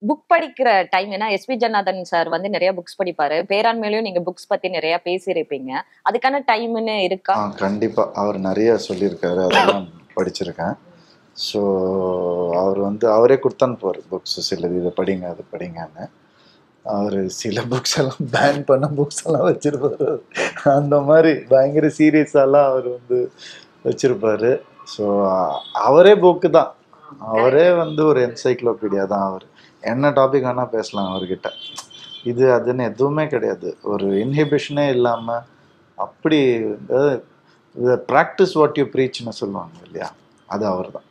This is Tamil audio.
புக் படிக்கிற டைம் ஏன்னா எஸ்பி ஜனார்தன் சார் வந்து நிறைய புக்ஸ் படிப்பாரு பேராண்மையிலயும் நீங்க புக்ஸ் பத்தி நிறைய பேசியிருப்பீங்க அதுக்கான டைம்னு இருக்கா ஆ கண்டிப்பாக அவர் நிறைய சொல்லியிருக்காரு அதெல்லாம் படிச்சிருக்கேன் ஸோ அவர் வந்து அவரே கொடுத்தனுப்புவார் புக்ஸ் சிலது இதை படிங்க அது படிங்கன்னு அவர் சில புக்ஸ் எல்லாம் பேன் பண்ண புக்ஸ் எல்லாம் வச்சிருப்பாரு அந்த மாதிரி பயங்கர சீரியஸாலாம் அவர் வந்து வச்சிருப்பாரு ஸோ அவரே புக்கு தான் அவரே வந்து ஒரு என்சைக்ளோபீடியா தான் அவர் என்ன டாபிக் வேணால் பேசலாம் அவர்கிட்ட இது அதுன்னு எதுவுமே கிடையாது ஒரு இன்ஹிபிஷனே இல்லாமல் அப்படி ப்ராக்டிஸ் வாட் யூ ப்ரீச்னு சொல்லுவாங்க இல்லையா அது அவர் தான்